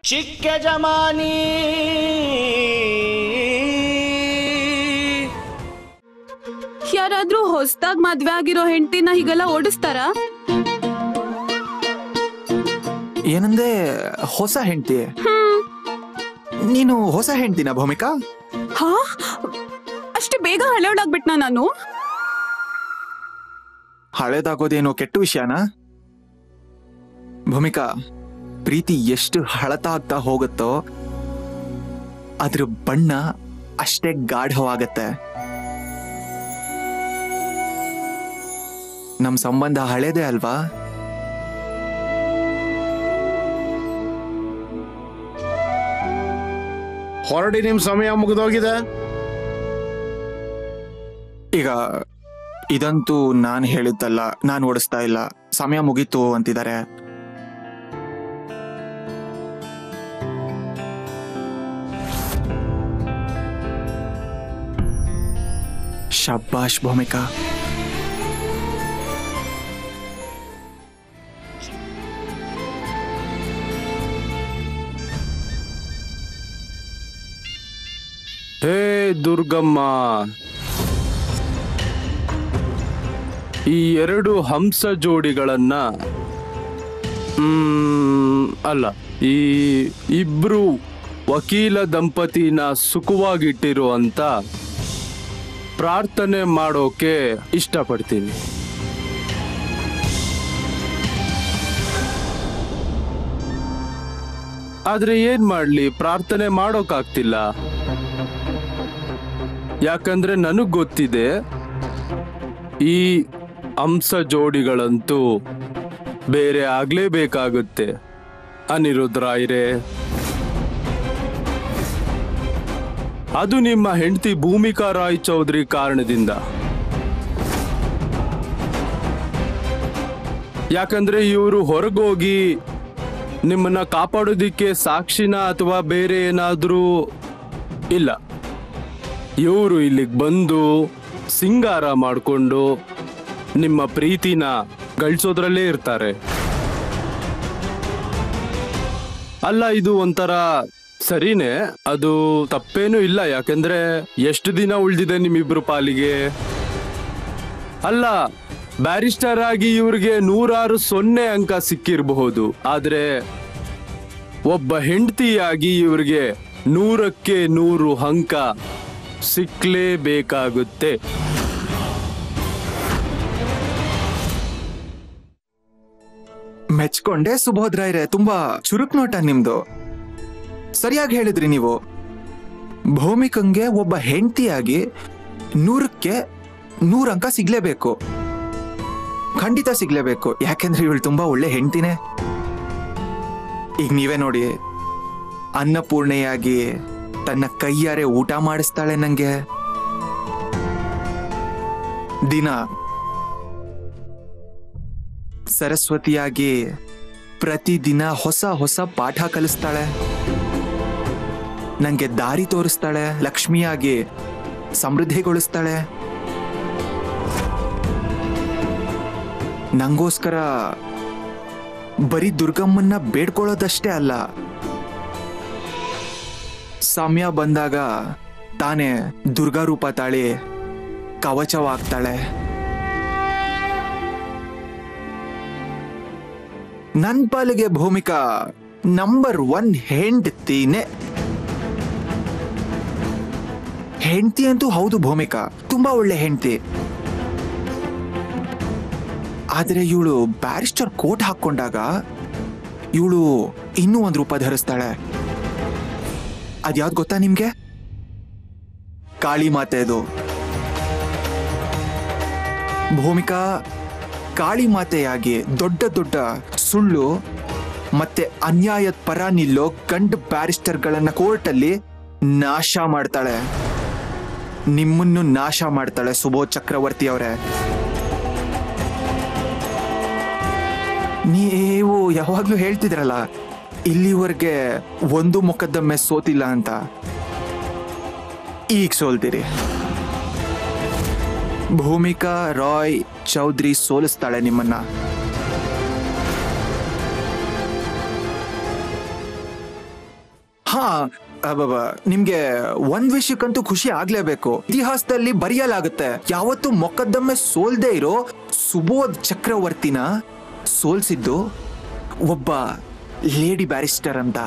ಚಿಕ್ಕ ಜಮಾನಿ ಯಾರಾದ್ರೂ ಹೊಸ್ದಾಗ್ ಮದ್ವೆ ಆಗಿರೋ ಹೆಂಡತಿನ ಹೀಗೆಲ್ಲ ಓಡಿಸ್ತಾರಾ ಏನಂದ್ರೆ ಹೊಸ ಹೆಂಡತಿ ನೀನು ಹೊಸ ಹೆಂಡ್ತಿನ ಭೂಮಿಕಾ ಹಾ ಅಷ್ಟು ಬೇಗ ಹಳೆಯವಳಾಗ್ಬಿಟ್ನಾ ನಾನು ಹಳೇದಾಗೋದೇನು ಕೆಟ್ಟ ವಿಷಯನಾ ಭೂಮಿಕಾ ಪ್ರೀತಿ ಎಷ್ಟು ಹಳತಾಗ್ತಾ ಹೋಗುತ್ತೋ ಅದ್ರ ಬಣ್ಣ ಅಷ್ಟೇ ಗಾಢವಾಗತ್ತೆ ನಮ್ ಸಂಬಂಧ ಹಳೇದೇ ಅಲ್ವಾ ಹೊರಡಿ ನಿಮ್ ಸಮಯ ಮುಗಿದೋಗಿದೆ ಈಗ ಇದಂತೂ ನಾನು ಹೇಳಿದ್ದಲ್ಲ ನಾನು ಓಡಿಸ್ತಾ ಇಲ್ಲ ಸಮಯ ಮುಗೀತು ಅಂತಿದ್ದಾರೆ ಶಬ್ಬಾಷ್ ಭೂಮಿಕಾ ಹೇ ದುರ್ಗಮ್ಮ ಈ ಎರಡು ಹಂಸ ಜೋಡಿಗಳನ್ನ ಮ್, ಅಲ್ಲ ಈ ಇಬ್ರು ವಕೀಲ ದಂಪತಿನ ಸುಖವಾಗಿಟ್ಟಿರುವಂತ ಪ್ರಾರ್ಥನೆ ಮಾಡೋಕೆ ಇಷ್ಟಪಡ್ತೀನಿ ಆದ್ರೆ ಏನ್ ಮಾಡ್ಲಿ ಪ್ರಾರ್ಥನೆ ಮಾಡೋಕಾಗ್ತಿಲ್ಲ ಯಾಕಂದ್ರೆ ನನಗ್ ಗೊತ್ತಿದೆ ಈ ಅಂಶ ಜೋಡಿಗಳಂತೂ ಬೇರೆ ಆಗ್ಲೇಬೇಕಾಗುತ್ತೆ ಅನಿರುದ್ಧ ರಾಯ್ರೆ ಅದು ನಿಮ್ಮ ಹೆಂಡತಿ ಭೂಮಿಕಾ ರಾಯ್ ಚೌಧರಿ ಕಾರಣದಿಂದ ಯಾಕಂದ್ರೆ ಇವರು ಹೊರಗೋಗಿ ನಿಮ್ಮನ್ನ ಕಾಪಾಡೋದಿಕ್ಕೆ ಸಾಕ್ಷಿನ ಅಥವಾ ಬೇರೆ ಏನಾದ್ರೂ ಇಲ್ಲ ಇವರು ಇಲ್ಲಿಗೆ ಬಂದು ಸಿಂಗಾರ ಮಾಡಿಕೊಂಡು ನಿಮ್ಮ ಪ್ರೀತಿನ ಗಳಿಸೋದ್ರಲ್ಲೇ ಇರ್ತಾರೆ ಅಲ್ಲ ಇದು ಒಂಥರ ಸರಿನೇ ಅದು ತಪ್ಪೇನೂ ಇಲ್ಲ ಯಾಕೆಂದ್ರೆ ಎಷ್ಟು ದಿನ ಉಳ್ದಿದೆ ನಿಮ್ಮಿಬ್ರು ಪಾಲಿಗೆ ಅಲ್ಲ ಬ್ಯಾರಿಸ್ಟರ್ ಆಗಿ ಇವ್ರಿಗೆ ನೂರಾರು ಸೊನ್ನೆ ಅಂಕ ಸಿಕ್ಕಿರಬಹುದು ಆದ್ರೆ ಒಬ್ಬ ಹೆಂಡತಿಯಾಗಿ ಇವ್ರಿಗೆ ನೂರಕ್ಕೆ ನೂರು ಅಂಕ ಸಿಕ್ಲೇಬೇಕಾಗುತ್ತೆ ಮೆಚ್ಕೊಂಡೆ ಸುಬೋಧ್ರಾಯ್ರೆ ತುಂಬಾ ಚುರುಕ್ ನೋಟ ನಿಮ್ದು ಸರಿಯಾಗಿ ಹೇಳಿದ್ರಿ ನೀವು ಭೂಮಿಕಂಗೆ ಒಬ್ಬ ಹೆಂಡತಿಯಾಗಿ ನೂರಕ್ಕೆ ನೂರು ಅಂಕ ಸಿಗ್ಲೇಬೇಕು ಖಂಡಿತ ಸಿಗ್ಲೇಬೇಕು ಯಾಕೆಂದ್ರೆ ಇವಳು ತುಂಬಾ ಒಳ್ಳೆ ಹೆಂಡ್ತಿನೇ ಈಗ ನೀವೇ ನೋಡಿ ಅನ್ನಪೂರ್ಣೆಯಾಗಿ ತನ್ನ ಕೈಯಾರೆ ಊಟ ಮಾಡಿಸ್ತಾಳೆ ನಂಗೆ ದಿನ ಸರಸ್ವತಿಯಾಗಿ ಪ್ರತಿದಿನ ಹೊಸ ಹೊಸ ಪಾಠ ಕಲಿಸ್ತಾಳೆ ನಂಗೆ ದಾರಿ ತೋರಿಸ್ತಾಳೆ ಲಕ್ಷ್ಮಿಯಾಗಿ ಸಮೃದ್ಧಿಗೊಳಿಸ್ತಾಳೆ ನಂಗೋಸ್ಕರ ಬರೀ ದುರ್ಗಮ್ಮನ್ನ ಬೇಡ್ಕೊಳ್ಳೋದಷ್ಟೇ ಅಲ್ಲ ಸಮಯ ಬಂದಾಗ ತಾನೇ ದುರ್ಗಾ ರೂಪ ತಾಳಿ ಕವಚವಾಗ್ತಾಳೆ ನನ್ ಪಾಲಿಗೆ ಭೂಮಿಕಾ ನಂಬರ್ ಒನ್ ಹೆಂಡ್ತಿನೇ ಹೆಂಡತಿ ಅಂತೂ ಹೌದು ಭೂಮಿಕಾ ತುಂಬಾ ಒಳ್ಳೆ ಹೆಂಡತಿ ಆದ್ರೆ ಇವಳು ಬ್ಯಾರಿಸ್ಟರ್ ಕೋಟ್ ಹಾಕೊಂಡಾಗ ಇವಳು ಇನ್ನೂ ಒಂದು ರೂಪ ಧರಿಸ್ತಾಳೆ ಅದ್ಯಾವ್ದು ಗೊತ್ತಾ ನಿಮ್ಗೆ ಕಾಳಿ ಮಾತೆದು ಭೂಮಿಕಾ ಕಾಳಿ ಮಾತೆಯಾಗಿ ದೊಡ್ಡ ದೊಡ್ಡ ಸುಳ್ಳು ಮತ್ತೆ ಅನ್ಯಾಯದ ಪರ ನಿಲ್ಲೋ ಗಂಡು ಬ್ಯಾರಿಸ್ಟರ್ಗಳನ್ನ ಕೋರ್ಟಲ್ಲಿ ನಾಶ ಮಾಡ್ತಾಳೆ ನಿಮ್ಮನ್ನು ನಾಶ ಮಾಡ್ತಾಳೆ ಸುಬೋಧ್ ಚಕ್ರವರ್ತಿ ಅವರೇ ನೀವು ಯಾವಾಗ್ಲೂ ಹೇಳ್ತಿದ್ರಲ್ಲ ಇಲ್ಲಿವರೆಗೆ ಒಂದು ಮೊಕದ್ದಮೆ ಸೋತಿಲ್ಲ ಅಂತ ಈಗ ಸೋಲ್ತೀರಿ ಭೂಮಿಕಾ ರಾಯ್ ಚೌಧರಿ ಸೋಲಿಸ್ತಾಳೆ ನಿಮ್ಮನ್ನ ಹಾ ಅಬ್ಬಬ್ಬ, ನಿಮ್ಗೆ ಒಂದ್ ವಿಷಯಕ್ಕಂತೂ ಖುಷಿ ಆಗ್ಲೇಬೇಕು ಇತಿಹಾಸದಲ್ಲಿ ಬರೆಯಲಾಗುತ್ತೆ ಯಾವತ್ತು ಮೊಕದ್ದಮ್ಮೆ ಸೋಲ್ದೇ ಇರೋ ಸುಬೋಧ್ ಚಕ್ರವರ್ತಿನ ಸೋಲ್ಸಿದ್ದು ಒಬ್ಬ ಲೇಡಿ ಬ್ಯಾರಿಸ್ಟರ್ ಅಂತ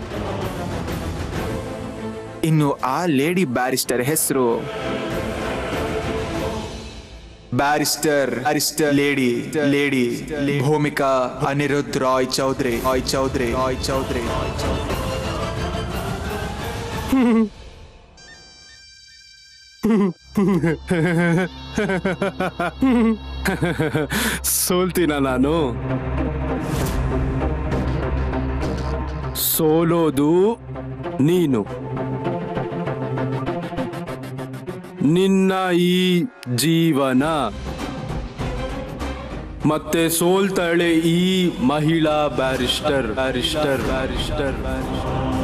ಇನ್ನು ಆ ಲೇಡಿ ಬ್ಯಾರಿಸ್ಟರ್ ಹೆಸರು barrister barrister lady lady Bhoomika Anirudh Roy Chaudhary Roy Chaudhary Roy Chaudhary ಸೋಲ್ತೀನ ನಾನು ಸೋಲೋದು ನೀನು ನಿನ್ನ ಈ ಜೀವನ ಮತ್ತೆ ಸೋಲ್ತಾಳೆ ಈ ಮಹಿಳಾ ಬ್ಯಾರಿಸ್ಟರ್ ಬ್ಯಾರಿಸ್ಟರ್ ಬ್ಯಾರಿಸ್ಟರ್ ಬ್ಯಾರಿಸ್ಟರ್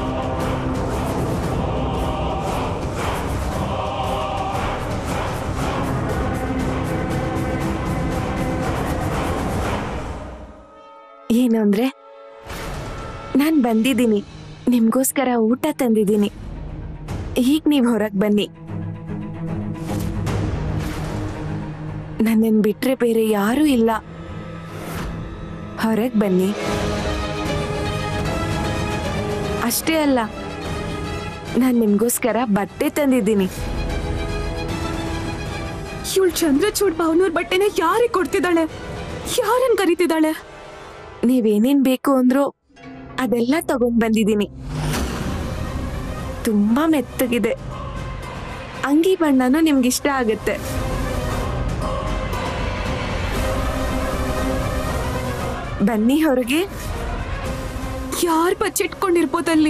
ಏನು ಅಂದ್ರೆ ನಾನ್ ಬಂದಿದ್ದೀನಿ ನಿಮ್ಗೋಸ್ಕರ ಊಟ ತಂದಿದ್ದೀನಿ ಈಗ ನೀವ್ ಹೊರಗ್ ಬನ್ನಿ ನನ್ನನ್ ಬಿಟ್ರೆ ಬೇರೆ ಯಾರೂ ಇಲ್ಲ ಹೊರಗ್ ಬನ್ನಿ ಅಷ್ಟೇ ಅಲ್ಲ ನಾನ್ ನಿಮ್ಗೋಸ್ಕರ ಬಟ್ಟೆ ತಂದಿದ್ದೀನಿ ಇವಳು ಚಂದ್ರಚೂಡ್ ಭಾವನೂರ್ ಬಟ್ಟೆನ ಯಾರಿಗೆ ಕೊಡ್ತಿದ್ದಾಳೆ ಯಾರನ್ ಕರಿತಿದ್ದಾಳೆ ನೀವೇನೇನ್ ಬೇಕು ಅಂದ್ರೋ ಅದೆಲ್ಲ ತಗೊಂಡ್ ಬಂದಿದ್ದೀನಿ ತುಂಬಾ ಮೆತ್ತಗಿದೆ ಅಂಗಿ ಬಣ್ಣನೂ ನಿಮ್ಗಿಷ್ಟ ಆಗುತ್ತೆ ಬನ್ನಿ ಹೊರಗೆ ಯಾರ್ ಬಚ್ಚಿಟ್ಕೊಂಡಿರ್ಬೋದಲ್ಲಿ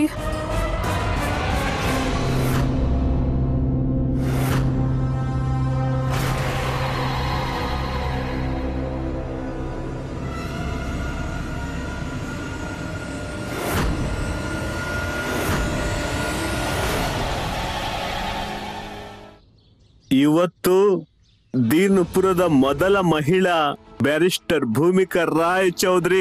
ಇವತ್ತು ದೀನಪುರದ ಮೊದಲ ಮಹಿಳಾ ಬ್ಯಾರಿಸ್ಟರ್ ಭೂಮಿಕಾ ರಾಯ್ ಚೌಧರಿ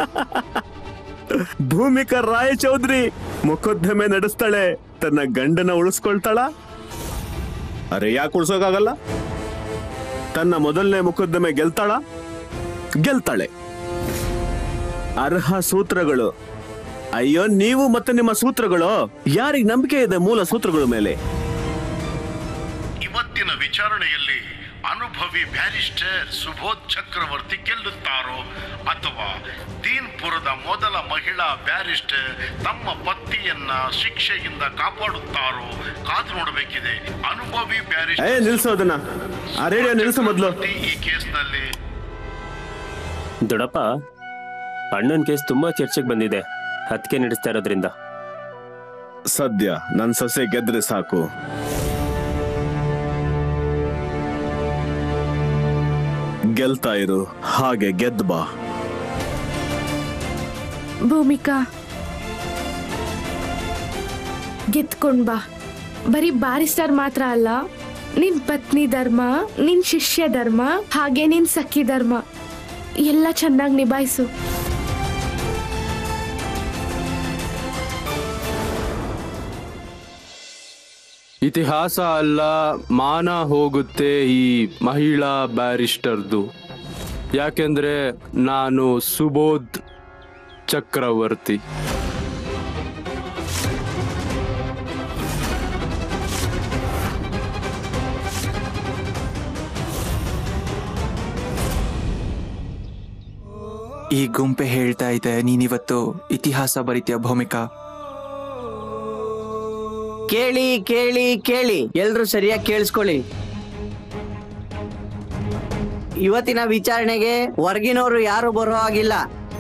ಭೂಮಿಕಾ ರಾಯ್ ಚೌಧರಿ ಮೊಕದ್ದಮೆ ನಡೆಸ್ತಾಳೆ ತನ್ನ ಗಂಡನ ಉಳಿಸ್ಕೊಳ್ತಾಳ ಅರೆ ಯಾಕೆ ಉಳ್ಸೋಕಾಗಲ್ಲ ತನ್ನ ಮೊದಲನೇ ಮೊಕದ್ದಮೆ ಗೆಲ್ತಾಳ ಗೆಲ್ತಾಳೆ ಅರ್ಹ ಸೂತ್ರಗಳು ಅಯ್ಯೋ ನೀವು ಮತ್ತೆ ನಿಮ್ಮ ಸೂತ್ರಗಳು ಯಾರಿಗೆ ನಂಬಿಕೆ ಇದೆ ಮೂಲ ಸೂತ್ರಗಳ ಮೇಲೆ ಇವತ್ತಿನ ವಿಚಾರಣೆಯಲ್ಲಿ ಅನುಭವಿ ಬ್ಯಾರಿಸ್ಟರ್ ಸುಬೋಧ್ ಚಕ್ರವರ್ತಿ ಗೆಲ್ಲುತ್ತಾರೋ ಅಥವಾ ದೀನ್ಪುರದ ಮೊದಲ ಮಹಿಳಾ ಬ್ಯಾರಿಸ್ಟರ್ ತಮ್ಮ ಪತಿಯನ್ನ ಶಿಕ್ಷೆಯಿಂದ ಕಾಪಾಡುತ್ತಾರೋ ಕಾದು ನೋಡಬೇಕಿದೆ ಅನುಭವಿ ಏ ಬ್ಯಾರಿಸ್ಟರ್ ನಿಲ್ಸು ಅದನ್ನ ಆ ರೇಡಿಯೋ ನಿಲ್ಸು ಮೊದ್ಲು ಚಕ್ರವರ್ತಿ ಈ ಕೇಸ್ನಲ್ಲಿ ದೊಡ್ಡಪ್ಪ ಅಣ್ಣನ ಕೇಸ್ ತುಂಬಾ ಚರ್ಚೆಗೆ ಬಂದಿದೆ ಅದಕ್ಕೆ ನಡೆಸ್ತಾ ಇರೋದ್ರಿಂದ ಸದ್ಯ ನನ್ ಸೊಸೆ ಗೆದ್ರೆ ಸಾಕು ಗೆಲ್ತಾ ಇರು ಹಾಗೆ ಗೆದ್ದ ಬಾ ಭೂಮಿಕಾ ಗೆದ್ಕೊಂಡ್ ಬಾ ಬರೀ ಬಾರಿಸ್ಟರ್ ಮಾತ್ರ ಅಲ್ಲ ನಿನ್ ಪತ್ನಿ ಧರ್ಮ ನಿನ್ ಶಿಷ್ಯ ಧರ್ಮ ಹಾಗೆ ನಿನ್ ಸಖಿ ಧರ್ಮ ಎಲ್ಲ ಚೆನ್ನಾಗಿ ನಿಭಾಯಿಸು ಇತಿಹಾಸ ಅಲ್ಲ ಮಾನ ಹೋಗುತ್ತೆ ಈ ಮಹಿಳಾ ಬ್ಯಾರಿಸ್ಟರ್ದು ಯಾಕೆಂದ್ರೆ ನಾನು ಸುಬೋಧ್ ಚಕ್ರವರ್ತಿ ಈ ಗುಂಪೆ ಹೇಳ್ತಾ ಇದೆ ನೀನಿವತ್ತು ಇತಿಹಾಸ ಬರೀತಿಯ ಭೂಮಿಕಾ ಕೇಳಿ ಕೇಳಿ ಕೇಳಿ ಎಲ್ರು ಸರಿಯಾಗಿ ಕೇಳಿಸ್ಕೊಳ್ಳಿ ಇವತ್ತಿನ ವಿಚಾರಣೆಗೆ ಹೊರಗಿನವರು ಯಾರು ಬರೋ ಹಾಗಿಲ್ಲ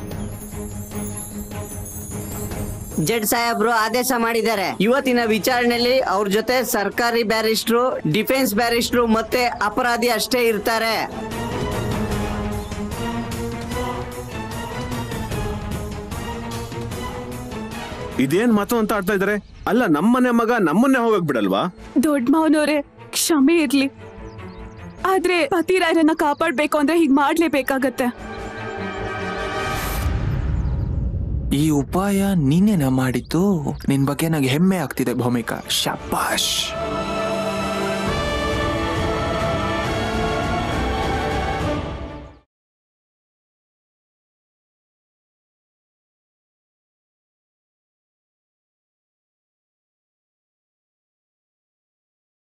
ಜಡ್ ಸಾಹೇಬ್ರು ಆದೇಶ ಮಾಡಿದ್ದಾರೆ ಇವತ್ತಿನ ವಿಚಾರಣೆಯಲ್ಲಿ ಅವ್ರ ಜೊತೆ ಸರ್ಕಾರಿ ಬ್ಯಾರಿಸ್ಟ್ರು ಡಿಫೆನ್ಸ್ ಬ್ಯಾರಿಸ್ಟ್ರು ಮತ್ತೆ ಅಪರಾಧಿ ಅಷ್ಟೇ ಇರ್ತಾರೆ ಇದೇನ್ ಮಾತು ಅಂತ ಆಡ್ತಾ ಇದಾರೆ ಅಲ್ಲ ನಮ್ಮನೆ ಮಗ ನಮ್ಮನ್ನೇ ಹೋಗಕ್ ಬಿಡಲ್ವಾ ದೊಡ್ಡ ಮಾವನವ್ರೆ ಕ್ಷಮೆ ಇರ್ಲಿ ಆದ್ರೆ ಪತಿರಾಯರನ್ನ ಕಾಪಾಡ್ಬೇಕು ಅಂದ್ರೆ ಹೀಗ್ ಮಾಡ್ಲೇಬೇಕಾಗತ್ತೆ ಈ ಉಪಾಯ ನೀನೇನ ಮಾಡಿದ್ದು ನಿನ್ ಬಗ್ಗೆ ನಂಗೆ ಹೆಮ್ಮೆ ಆಗ್ತಿದೆ ಭೂಮಿಕಾ ಶಬ್ಬಾಷ್